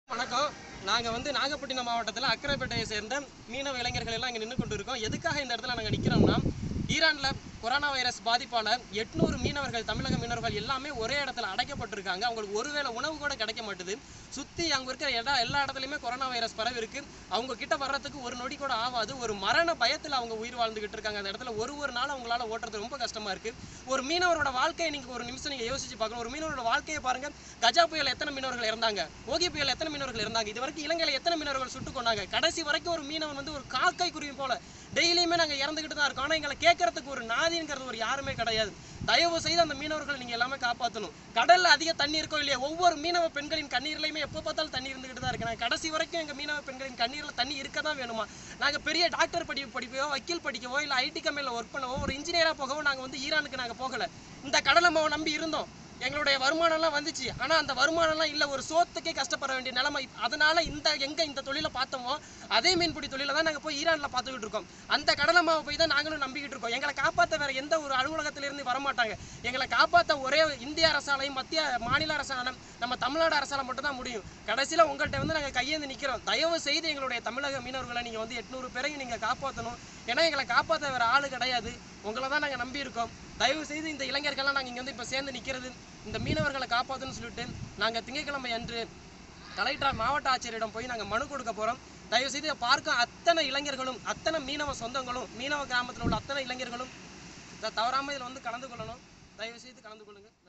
வணக்கம் நாங்கள் வந்து நாகப்பட்டினம் மாவட்டத்தில் அக்கரைப்பேட்டையை சேர்ந்த மீனவ இளைஞர்கள் எல்லாம் இங்கே நின்று கொண்டு இருக்கோம் எதுக்காக இந்த இடத்துல நாங்கள் நிற்கிறோம்னா ஈரானில் கொரோனா வைரஸ் பாதிப்பால் எட்நூறு மீனவர்கள் தமிழக மீனவர்கள் எல்லாமே ஒரே இடத்துல அடைக்கப்பட்டிருக்காங்க அவங்களுக்கு ஒருவேளை உணவு கூட கிடைக்க மாட்டுது சுற்றி அங்கே இருக்கிற இடம் எல்லா இடத்துலையுமே கொரோனா வைரஸ் பரவி இருக்கு அவங்க கிட்ட வர்றதுக்கு ஒரு நொடி கூட ஆகாது ஒரு மரண பயத்தில் அவங்க உயிர் வாழ்ந்துகிட்டு இருக்காங்க அந்த இடத்துல ஒரு ஒரு நாள் அவங்களால ஓட்டுறது ரொம்ப கஷ்டமா இருக்கு ஒரு மீனவரோட வாழ்க்கையை நீங்க ஒரு நிமிஷம் நீங்க யோசிச்சு பார்க்கணும் ஒரு மீனவரோட வாழ்க்கையை பாருங்க கஜா புயல் எத்தனை மீனவர்கள் இறந்தாங்க ஓகி புயல் எத்தனை மீனவர்கள் இறந்தாங்க இது வரைக்கும் இலங்கையில எத்தனை மீனவர்கள் சுட்டு கொண்டாங்க கடைசி வரைக்கும் ஒரு மீனவன் வந்து ஒரு காக்கை குருவி போல டெய்லியுமே நாங்க இறந்துகிட்டு தான் இருக்கோம் ஆனா எங்களை கேட்கறதுக்கு ஒரு நாதிங்கிறது ஒரு யாருமே கிடையாது தயவு செய்து அந்த மீனவர்களை நீங்க எல்லாமே காப்பாற்றணும் கடல்ல அதிக தண்ணி இருக்கோ இல்லையா ஒவ்வொரு மீனவ பெண்களின் கண்ணீர்லையுமே எப்போ பார்த்தாலும் தண்ணி இருந்துகிட்டு தான் இருக்கு நாங்க கடைசி வரைக்கும் எங்க மீனவ பெண்களின் கண்ணீர்ல தண்ணி இருக்க தான் வேணுமா நாங்க பெரிய டாக்டர் படிப்பு படிக்கவோ வக்கீல் படிக்கவோ இல்ல ஐடி கம்பெனில ஒர்க் பண்ணவோ ஒரு இன்ஜினியரா போகவோ நாங்க வந்து ஈரானுக்கு நாங்க போகல இந்த கடலை மாவை நம்பி இருந்தோம் எங்களுடைய வருமானம்லாம் வந்துச்சு ஆனா அந்த வருமானம்லாம் இல்ல ஒரு சோத்துக்கே கஷ்டப்பட வேண்டிய நிலைமை அதனால இந்த எங்க இந்த தொழிலை பார்த்தோமோ அதே மீன்பிடி தொழிலை தான் நாங்க போய் ஈரான்ல பார்த்துக்கிட்டு இருக்கோம் அந்த கடலை மாவை போய் தான் நாங்களும் நம்பிக்கிட்டு இருக்கோம் எங்களை காப்பாத்த வேற எந்த ஒரு அலுவலகத்தில இருந்து வரமாட்டாங்க எங்களை காப்பாத்த ஒரே இந்திய அரசாலையும் மத்திய மாநில அரசாங்கம் நம்ம தமிழ்நாடு அரசால மட்டும் தான் முடியும் கடைசியில உங்கள்கிட்ட வந்து நாங்க கையேந்து நிக்கிறோம் தயவு செய்து எங்களுடைய தமிழக மீனவர்களை நீங்க வந்து எட்நூறு பேரையும் நீங்க காப்பாற்றணும் ஏன்னா எங்களை காப்பாத்த வேற ஆளு கிடையாது உங்களை தான் நாங்க நம்பி இருக்கோம் தயவு செய்து இந்த இளைஞர்கள்லாம் நாங்க இங்க வந்து இப்ப சேர்ந்து நிக்கிறது இந்த மீனவர்களை காப்பாத்துன்னு சொல்லிட்டு நாங்க திங்கட்கிழமை அன்று கலெக்டர் மாவட்ட ஆட்சியரிடம் போய் நாங்க மனு கொடுக்க போறோம் தயவு செய்து இதை பார்க்க அத்தனை இளைஞர்களும் அத்தனை மீனவ சொந்தங்களும் மீனவ கிராமத்தில் உள்ள அத்தனை இளைஞர்களும் இதை தவறாம இதில் வந்து கலந்து கொள்ளணும் தயவு செய்து கலந்து கொள்ளுங்க